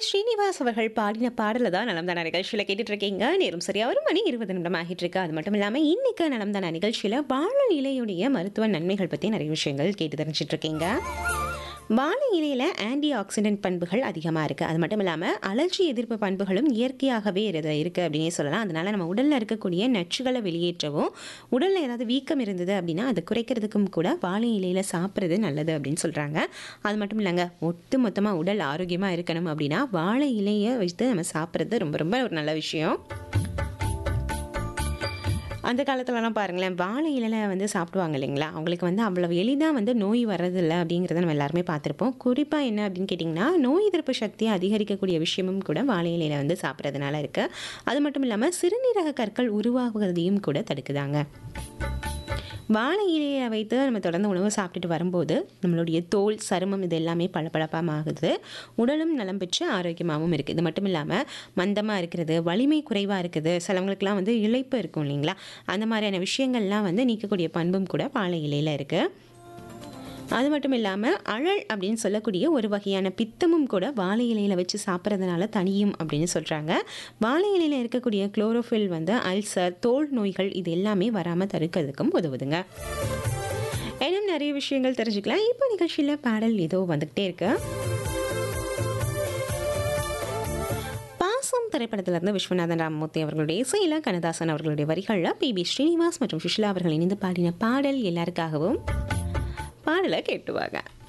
ஸ்ரீனிவாஸ் அவர்கள் பாடின பாடல தான் நலம் தான நிகழ்ச்சியில் கேட்டுட்டு இருக்கீங்க நேரம் சரியா ஒரு மணி இருபது நிமிடம் ஆகிட்டு இருக்கு அது மட்டும் இல்லாமல் இன்னைக்கு நலம் தான நிகழ்ச்சியில் வாழை இலையுடைய மருத்துவ நன்மைகள் பற்றி நிறைய விஷயங்கள் கேட்டு தெரிஞ்சிட்டு இருக்கீங்க வாழை இலையில் ஆன்டி ஆக்சிடென்ட் பண்புகள் அதிகமாக இருக்குது அது மட்டும் இல்லாமல் அலர்ஜி எதிர்ப்பு பண்புகளும் இயற்கையாகவே இதில் இருக்குது அப்படின்னே சொல்லலாம் அதனால் நம்ம உடலில் இருக்கக்கூடிய நச்சுகளை வெளியேற்றவும் உடலில் ஏதாவது வீக்கம் இருந்தது அப்படின்னா அதை குறைக்கிறதுக்கும் கூட வாழை இலையில் சாப்பிட்றது நல்லது அப்படின்னு சொல்கிறாங்க அது மட்டும் இல்லைங்க ஒட்டு மொத்தமாக உடல் ஆரோக்கியமாக இருக்கணும் அப்படின்னா வாழை இலையை வச்சு நம்ம சாப்பிட்றது ரொம்ப ரொம்ப ஒரு நல்ல விஷயம் அந்த காலத்துலலாம் பாருங்களேன் வாழை இலையில வந்து சாப்பிடுவாங்க இல்லைங்களா அவங்களுக்கு வந்து அவ்வளவு எளிதாக வந்து நோய் வர்றதில்லை அப்படிங்கிறத நம்ம எல்லாருமே பார்த்துருப்போம் குறிப்பாக என்ன அப்படின்னு கேட்டிங்கன்னா நோய் எதிர்ப்பு சக்தியை அதிகரிக்கக்கூடிய விஷயமும் கூட வாழை இலையில வந்து சாப்பிட்றதுனால இருக்குது அது மட்டும் இல்லாமல் சிறுநீரக கற்கள் உருவாகுவதையும் கூட தடுக்குதாங்க வாழை இலையை வைத்து நம்ம தொடர்ந்து உணவு சாப்பிட்டுட்டு வரும்போது நம்மளுடைய தோல் சருமம் இது எல்லாமே பளபளப்பாகுது உடலும் நலம் பெற்று ஆரோக்கியமாகவும் இருக்குது இது மட்டும் இல்லாமல் மந்தமாக இருக்கிறது வலிமை குறைவாக இருக்குது சிலவங்களுக்குலாம் வந்து இழைப்பு இருக்கும் இல்லைங்களா அந்த மாதிரியான விஷயங்கள்லாம் வந்து நீக்கக்கூடிய பண்பும் கூட வாழை இலையில் இருக்குது அது மட்டும் இல்லாமல் அழல் அப்படின்னு சொல்லக்கூடிய ஒரு வகையான பித்தமும் கூட வாழை இலையில் வச்சு சாப்பிட்றதுனால தனியும் அப்படின்னு சொல்கிறாங்க வாழை இலையில் இருக்கக்கூடிய குளோரோஃபில் வந்து அல்சர் தோல் நோய்கள் இது எல்லாமே வராமல் தடுக்கிறதுக்கும் உதவுதுங்க இன்னும் நிறைய விஷயங்கள் தெரிஞ்சுக்கலாம் இப்போ நிகழ்ச்சியில் பாடல் ஏதோ வந்துக்கிட்டே இருக்கு பாசம் திரைப்படத்திலிருந்து விஸ்வநாதன் ராமமூர்த்தி அவர்களுடைய இசையில் கண்ணதாசன் அவர்களுடைய வரிகளில் பி பி ஸ்ரீனிவாஸ் மற்றும் சுஷிலா அவர்கள் இணைந்து பாடின பாடல் எல்லாருக்காகவும் பாடலை கேட்டுவாங்க